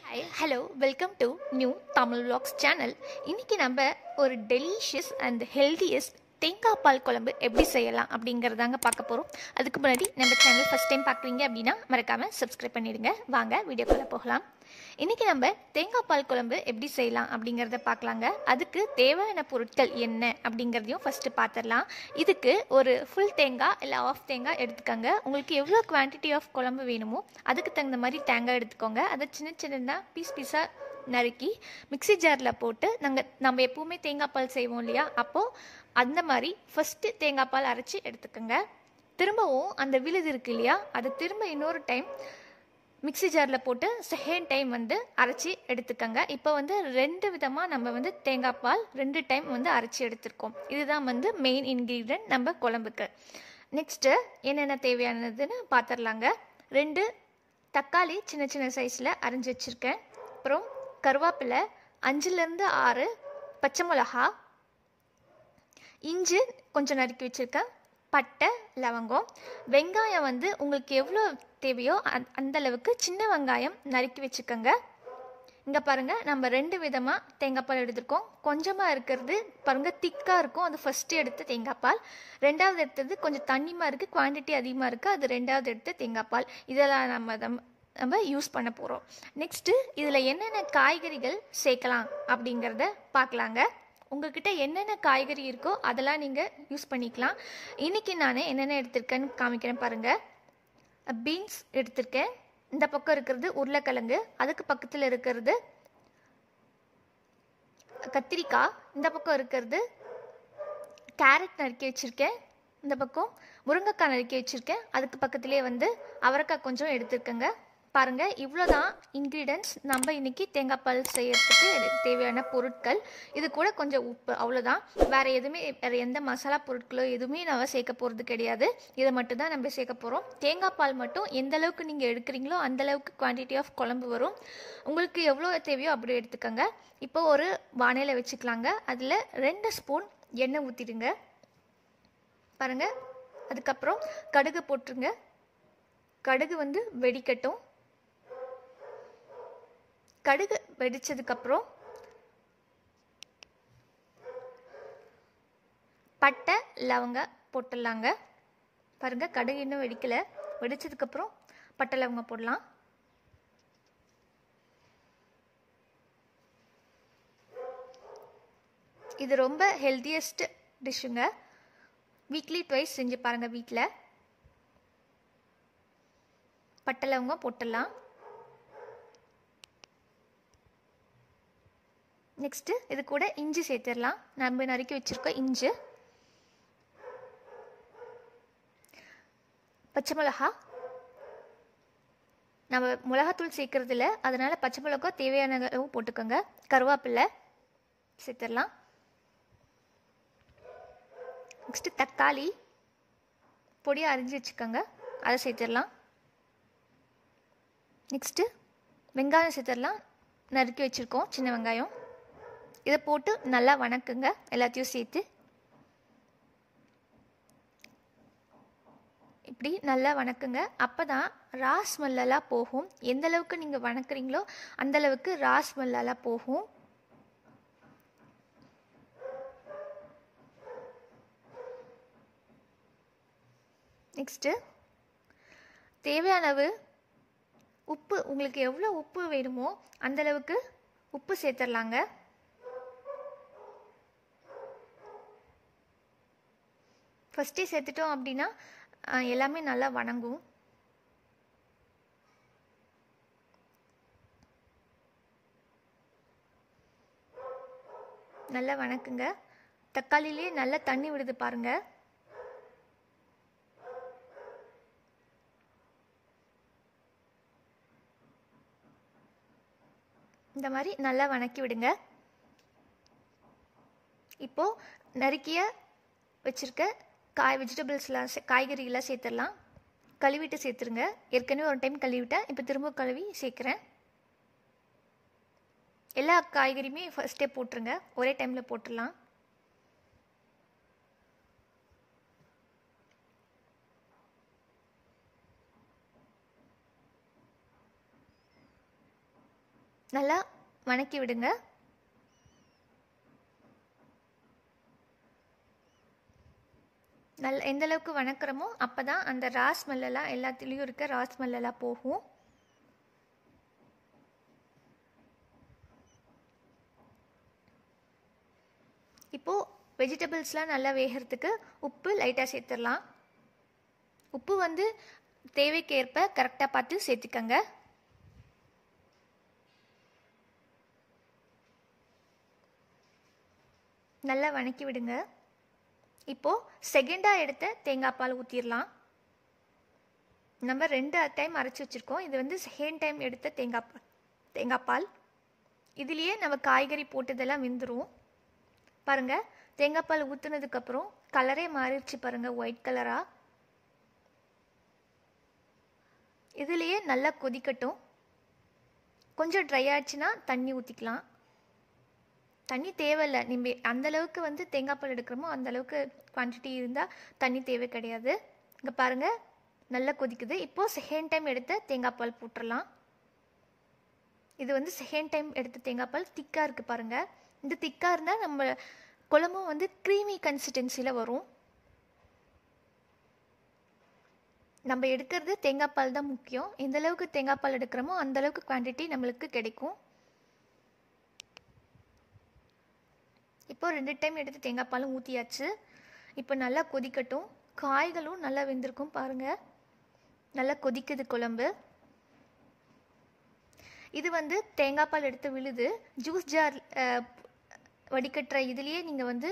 hi hello welcome to new Tamil vlogs channel இன்னைக்கு நம்ம ஒரு டெலிஷியஸ் அண்ட் ஹெல்தியஸ்ட் தேங்காய் பால் குழம்பு எப்படி செய்யலாம் அப்படிங்கிறதாங்க பார்க்க போகிறோம் அதுக்கு முன்னாடி நம்ம சேனல் ஃபஸ்ட் டைம் பார்க்குறீங்க அப்படின்னா மறக்காமல் சப்ஸ்கிரைப் பண்ணிடுங்க வாங்க வீடியோக்குள்ளே போகலாம் இன்றைக்கி நம்ம தேங்காய் பால் குழம்பு எப்படி செய்யலாம் அப்படிங்கிறத பார்க்கலாங்க அதுக்கு தேவையான பொருட்கள் என்ன அப்படிங்கிறதையும் ஃபஸ்ட்டு பார்த்துடலாம் இதுக்கு ஒரு ஃபுல் தேங்காய் இல்லை ஆஃப் தேங்காய் எடுத்துக்கோங்க உங்களுக்கு எவ்வளோ குவான்டிட்டி ஆஃப் குழம்பு வேணுமோ அதுக்கு தகுந்த மாதிரி தேங்காய் எடுத்துக்கோங்க அதை சின்ன சின்னதாக பீஸ் பீஸாக நறுக்கி மிக்ஸி ஜாரில் போட்டு நாங்கள் நம்ம எப்போவுமே தேங்காய் பால் செய்வோம் இல்லையா அப்போது அந்த மாதிரி ஃபஸ்ட்டு தேங்காய் பால் அரைச்சி எடுத்துக்கோங்க திரும்பவும் அந்த விழுது இருக்கு இல்லையா அதை திரும்ப இன்னொரு டைம் மிக்ஸி ஜாரில் போட்டு செகண்ட் டைம் வந்து அரைச்சி எடுத்துக்கோங்க இப்போ வந்து ரெண்டு விதமாக நம்ம வந்து தேங்காய் பால் ரெண்டு டைம் வந்து அரைச்சி எடுத்திருக்கோம் இதுதான் வந்து மெயின் இன்க்ரீடியன்ட் நம்ம குழம்புக்கு நெக்ஸ்ட்டு என்னென்ன தேவையானதுன்னு பார்த்துடலாங்க ரெண்டு தக்காளி சின்ன சின்ன சைஸில் அரைஞ்சி வச்சுருக்கேன் அப்புறம் கருவேப்பிலை அஞ்சுலேருந்து ஆறு பச்சை மிளகா இஞ்சி கொஞ்சம் நறுக்கி வச்சுருக்கேன் பட்டை லவங்கம் வெங்காயம் வந்து உங்களுக்கு எவ்வளோ தேவையோ அந் அந்த அளவுக்கு சின்ன வெங்காயம் நறுக்கி வச்சுக்கோங்க இங்கே பாருங்கள் நம்ம ரெண்டு விதமாக தேங்காய் பால் எடுத்திருக்கோம் கொஞ்சமாக இருக்கிறது பாருங்கள் திக்காக இருக்கும் அது ஃபஸ்ட்டு எடுத்த தேங்காய் பால் ரெண்டாவது எடுத்தது கொஞ்சம் தண்ணிமாக இருக்குது குவான்டிட்டி அதிகமாக இருக்குது அது ரெண்டாவது எடுத்த தேங்காய் பால் இதெல்லாம் நம்ம தம் நம்ம யூஸ் பண்ண போகிறோம் நெக்ஸ்ட்டு இதில் என்னென்ன காய்கறிகள் சேர்க்கலாம் அப்படிங்கிறத பார்க்கலாங்க உங்ககிட்ட என்னென்ன காய்கறி இருக்கோ அதெல்லாம் நீங்கள் யூஸ் பண்ணிக்கலாம் இன்றைக்கி நான் என்னென்ன எடுத்திருக்கேன்னு காமிக்கிறேன் பாருங்கள் பீன்ஸ் எடுத்திருக்கேன் இந்த பக்கம் இருக்கிறது உருளைக்கிழங்கு அதுக்கு பக்கத்தில் இருக்கிறது கத்திரிக்காய் இந்த பக்கம் இருக்கிறது கேரட் நறுக்கி வச்சுருக்கேன் இந்த பக்கம் முருங்கைக்காய் நறுக்கி வச்சுருக்கேன் அதுக்கு பக்கத்துலேயே வந்து அவரைக்காய் கொஞ்சம் எடுத்துருக்கேங்க பாருங்கள் இவ்வளோ தான் இன்க்ரீடியன்ஸ் நம்ம இன்றைக்கி தேங்காய் பால் செய்யறதுக்கு எனக்கு தேவையான பொருட்கள் இது கூட கொஞ்சம் உப்பு அவ்வளோதான் வேறு எதுவுமே வேறு எந்த மசாலா பொருட்களோ எதுவுமே நம்ம சேர்க்க போகிறது கிடையாது இதை மட்டும் தான் நம்ம சேர்க்க போகிறோம் தேங்காய் பால் மட்டும் எந்த அளவுக்கு நீங்கள் எடுக்கிறீங்களோ அந்த அளவுக்கு குவான்டிட்டி ஆஃப் குழம்பு வரும் உங்களுக்கு எவ்வளோ தேவையோ அப்படி எடுத்துக்கோங்க இப்போ ஒரு வானையில் வச்சுக்கலாங்க அதில் ரெண்டு ஸ்பூன் எண்ணெய் ஊற்றிடுங்க பாருங்கள் அதுக்கப்புறம் கடுகு போட்டுருங்க கடுகு வந்து வெடிக்கட்டும் கடுகு வெடிச்சதுக்கப்புறம் பட்டை லவங்க போட்டுடலாங்க பாருங்கள் கடுகு இன்னும் வெடிக்கலை வெடிச்சதுக்கப்புறம் பட்டை லவங்க போடலாம் இது ரொம்ப ஹெல்த்தியஸ்ட் டிஷ்ஷுங்க வீக்லி ட்வைஸ் செஞ்சு பாருங்கள் வீட்டில் பட்டை லவங்க போட்டுடலாம் நெக்ஸ்ட்டு இது கூட இஞ்சி சேர்த்துடலாம் நம்ம நறுக்கி வச்சுருக்கோம் இஞ்சி பச்சை மிளகா நம்ம மிளகாத்தூள் சேர்க்கறது இல்லை அதனால் பச்சை மிளகா தேவையான அளவு போட்டுக்கோங்க கருவேப்பிலை சேர்த்துடலாம் நெக்ஸ்ட்டு தக்காளி பொடியாக அரிஞ்சு வச்சுக்கோங்க அதை சேர்த்துடலாம் நெக்ஸ்ட்டு வெங்காயம் சேர்த்துடலாம் நறுக்கி வச்சுருக்கோம் சின்ன வெங்காயம் இதை போட்டு நல்லா வணக்குங்க எல்லாத்தையும் சேர்த்து இப்படி நல்லா வணக்குங்க அப்போ தான் ராஸ் மல்லெல்லாம் போகும் எந்த அளவுக்கு நீங்கள் வணக்குறீங்களோ அந்த அளவுக்கு ராஸ் மல்லெல்லாம் போகும் நெக்ஸ்ட்டு தேவையான அளவு உப்பு உங்களுக்கு எவ்வளோ உப்பு வேணுமோ அந்தளவுக்கு உப்பு சேர்த்துடலாங்க ஃபஸ்ட்டே சேர்த்துட்டோம் அப்படின்னா எல்லாமே நல்லா வணங்கும் நல்லா வணக்குங்க தக்காளிலே நல்லா தண்ணி விடுது பாருங்கள் இந்த மாதிரி நல்லா வணக்கி விடுங்க இப்போது நறுக்கிய வச்சுருக்க காய் வெஜிடபிள்ஸ்லாம் காய்கறியெல்லாம் சேர்த்துடலாம் கழுவிட்டு சேர்த்துருங்க ஏற்கனவே ஒரு டைம் கழுவிட்டேன் இப்போ திரும்ப கழுவி சேர்க்குறேன் எல்லா காய்கறியுமே ஃபஸ்ட்டே போட்டுருங்க ஒரே டைமில் போட்டுடலாம் நல்லா வணக்கி விடுங்க நல்ல எந்த அளவுக்கு வணக்கிறோமோ அப்போ தான் அந்த ரா ஸ்மெல்லாம் எல்லாத்துலேயும் இருக்க ரா ஸ்மெல்லாம் போகும் இப்போது வெஜிடபிள்ஸ்லாம் நல்லா வேகிறதுக்கு உப்பு லைட்டாக சேர்த்துடலாம் உப்பு வந்து தேவைக்கேற்ப கரெக்டாக பார்த்து சேர்த்துக்கங்க நல்லா வணக்கி விடுங்க இப்போது செகண்டாக எடுத்த தேங்காய் பால் ஊற்றிடலாம் நம்ம ரெண்டு டைம் அரைச்சி வச்சுருக்கோம் இது வந்து செகண்ட் டைம் எடுத்த தேங்காய் பால் தேங்காய் பால் இதுலேயே நம்ம காய்கறி போட்டதெல்லாம் வெந்துடும் பாருங்கள் தேங்காய் பால் ஊற்றுனதுக்கப்புறம் கலரே மாறிடுச்சு பாருங்கள் ஒயிட் கலராக இதுலேயே நல்லா கொதிக்கட்டும் கொஞ்சம் ட்ரை ஆச்சுன்னா தண்ணி ஊற்றிக்கலாம் தண்ணி தேவையில்லை நம்ம அந்தளவுக்கு வந்து தேங்காய் பால் எடுக்கிறோமோ அந்தளவுக்கு குவான்டிட்டி இருந்தால் தண்ணி தேவை கிடையாது இங்கே பாருங்கள் நல்லா கொதிக்குது இப்போது செகண்ட் டைம் எடுத்த தேங்காய் பால் போட்டுடலாம் இது வந்து செகண்ட் டைம் எடுத்த தேங்காய் பால் திக்காக இருக்குது பாருங்கள் இந்த திக்காக இருந்தால் நம்ம குழம்பும் வந்து க்ரீமி கன்சிஸ்டன்சியில் வரும் நம்ம எடுக்கிறது தேங்காய் பால் தான் முக்கியம் எந்த அளவுக்கு தேங்காய் பால் எடுக்கிறோமோ அந்த அளவுக்கு குவான்டிட்டி நம்மளுக்கு கிடைக்கும் இப்போ ரெண்டு டைம் எடுத்து தேங்காய் பாலும் ஊற்றியாச்சு இப்போ நல்லா கொதிக்கட்டும் காய்களும் நல்லா வெந்திருக்கும் பாருங்கள் நல்லா கொதிக்குது குழம்பு இது வந்து தேங்காய் பால் எடுத்து விழுது ஜூஸ் ஜார் வடிகட்டுற இதுலேயே நீங்கள் வந்து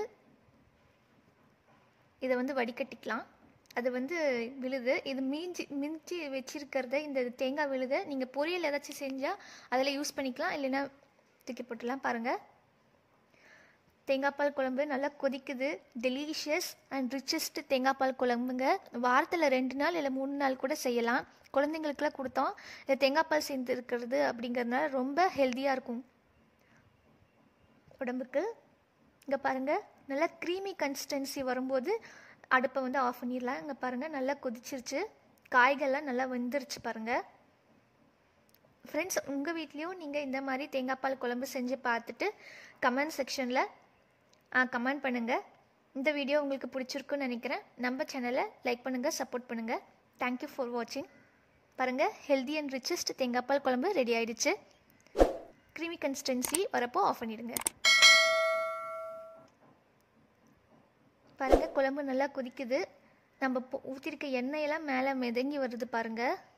இதை வந்து வடிகட்டிக்கலாம் அது வந்து விழுது இது மீஞ்சி மிஞ்சி வச்சிருக்கிறத இந்த தேங்காய் விழுதை நீங்கள் பொரியல் ஏதாச்சும் செஞ்சால் அதில் யூஸ் பண்ணிக்கலாம் இல்லைன்னா தூக்கி போட்டுலாம் பாருங்கள் தேங்காய் பால் குழம்பு நல்லா கொதிக்குது டெலிஷியஸ் அண்ட் ரிச்சஸ்ட் தேங்காய் பால் குழம்புங்க வாரத்தில் ரெண்டு நாள் இல்லை மூணு நாள் கூட செய்யலாம் குழந்தைங்களுக்குலாம் கொடுத்தோம் இந்த தேங்காய் பால் சேர்ந்து இருக்கிறது அப்படிங்கிறதுனால ரொம்ப ஹெல்த்தியாக இருக்கும் உடம்புக்கு இங்கே பாருங்கள் நல்லா க்ரீமி கன்சிஸ்டன்சி வரும்போது அடுப்பை வந்து ஆஃப் பண்ணிடலாம் இங்கே பாருங்கள் நல்லா கொதிச்சிருச்சு காய்கள்லாம் நல்லா வெந்துருச்சு பாருங்கள் ஃப்ரெண்ட்ஸ் உங்கள் வீட்லேயும் நீங்கள் இந்த மாதிரி தேங்காய் பால் குழம்பு செஞ்சு பார்த்துட்டு கமெண்ட் செக்ஷனில் கமெண்ட் பண்ணுங்கள் இந்த வீடியோ உங்களுக்கு பிடிச்சிருக்குன்னு நினைக்கிறேன் நம்ம சேனலை லைக் பண்ணுங்கள் சப்போர்ட் பண்ணுங்கள் தேங்க்யூ ஃபார் வாட்சிங் பாருங்கள் ஹெல்தி அண்ட் ரிச்சஸ்ட் தேங்காய் பால் குழம்பு ரெடி ஆயிடுச்சு க்ரீமி கன்சிஸ்டன்சி வரப்போ ஆஃப் பண்ணிடுங்க பாருங்கள் குழம்பு நல்லா கொதிக்குது நம்ம ஊற்றிருக்க எண்ணெயெல்லாம் மேலே மிதங்கி வருது பாருங்கள்